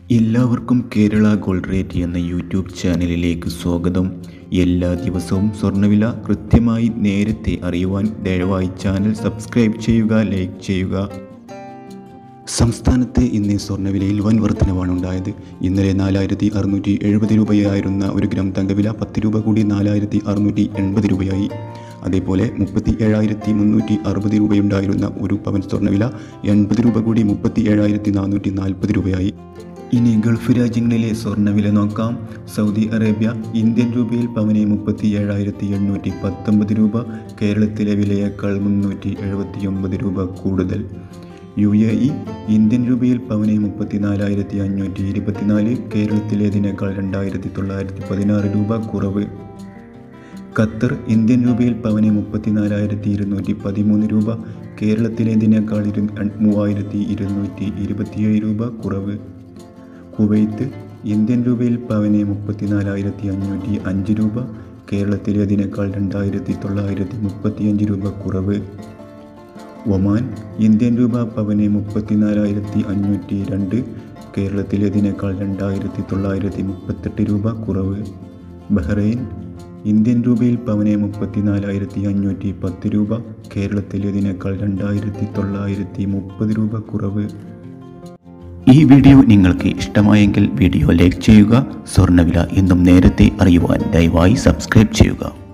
എല്ലാവർക്കും Kerala gold rate എന്ന YouTube ചാനലിലേക്ക് സ്വാഗതം എല്ലാ ദിവസവും സ്വർണ്ണവില കൃത്യമായി നേരത്തെ അറിയുവാൻ ദയവായി ചാനൽ സബ്സ്ക്രൈബ് ചെയ്യുക ലൈക്ക് ചെയ്യുക സംസ്ഥാനത്ത് ഇന്ന് സ്വർണ്ണവിലയിൽ വൻ വർധനവാണ് ഉണ്ടായത് ഇന്നലെ നാലായിരത്തി അറുന്നൂറ്റി എഴുപത് രൂപയായിരുന്ന ഒരു ഗ്രാം തങ്കവില പത്ത് രൂപ കൂടി നാലായിരത്തി അറുന്നൂറ്റി എൺപത് രൂപയായി അതേപോലെ മുപ്പത്തി ഏഴായിരത്തി മുന്നൂറ്റി അറുപത് രൂപയുണ്ടായിരുന്ന ഒരു പവൻ സ്വർണ്ണവില എൺപത് രൂപ കൂടി മുപ്പത്തി ഏഴായിരത്തി നാനൂറ്റി നാൽപ്പത് രൂപയായി ഇനി ഗൾഫ് രാജ്യങ്ങളിലെ സ്വർണ്ണവില നോക്കാം സൗദി അറേബ്യ ഇന്ത്യൻ രൂപയിൽ പവനെ മുപ്പത്തി ഏഴായിരത്തി എണ്ണൂറ്റി പത്തൊമ്പത് രൂപ കേരളത്തിലെ വിലയേക്കാൾ മുന്നൂറ്റി എഴുപത്തി ഒമ്പത് രൂപ കൂടുതൽ യു എ ഇ ഇന്ത്യൻ രൂപയിൽ പവനെ മുപ്പത്തിനാലായിരത്തി അഞ്ഞൂറ്റി ഇരുപത്തിനാല് കേരളത്തിലേതിനേക്കാൾ രണ്ടായിരത്തി തൊള്ളായിരത്തി പതിനാറ് രൂപ കുറവ് ഖത്തർ ഇന്ത്യൻ രൂപയിൽ പവനെ മുപ്പത്തിനാലായിരത്തി ഇരുന്നൂറ്റി പതിമൂന്ന് രൂപ കേരളത്തിലേതിനേക്കാൾ ഇരു മൂവായിരത്തി ഇരുന്നൂറ്റി ഇരുപത്തിയേഴ് രൂപ കുറവ് കുവൈത്ത് ഇന്ത്യൻ രൂപയിൽ പവനെ മുപ്പത്തിനാലായിരത്തി അഞ്ഞൂറ്റി അഞ്ച് രൂപ കേരളത്തിലേതിനേക്കാൾ രണ്ടായിരത്തി തൊള്ളായിരത്തി മുപ്പത്തിയഞ്ച് രൂപ കുറവ് ഒമാൻ ഇന്ത്യൻ രൂപ പവനെ മുപ്പത്തിനാലായിരത്തി അഞ്ഞൂറ്റി രണ്ട് കേരളത്തിലേതിനേക്കാൾ രണ്ടായിരത്തി തൊള്ളായിരത്തി മുപ്പത്തെട്ട് രൂപ കുറവ് ബഹ്റൈൻ ഇന്ത്യൻ രൂപയിൽ പവനെ മുപ്പത്തിനാലായിരത്തി അഞ്ഞൂറ്റി പത്ത് രൂപ കേരളത്തിലേതിനേക്കാൾ രണ്ടായിരത്തി തൊള്ളായിരത്തി മുപ്പത് രൂപ കുറവ് ഈ വീഡിയോ നിങ്ങൾക്ക് ഇഷ്ടമായെങ്കിൽ വീഡിയോ ലൈക്ക് ചെയ്യുക സ്വർണ്ണവില എന്നും നേരത്തെ അറിയുവാൻ ദയവായി സബ്സ്ക്രൈബ് ചെയ്യുക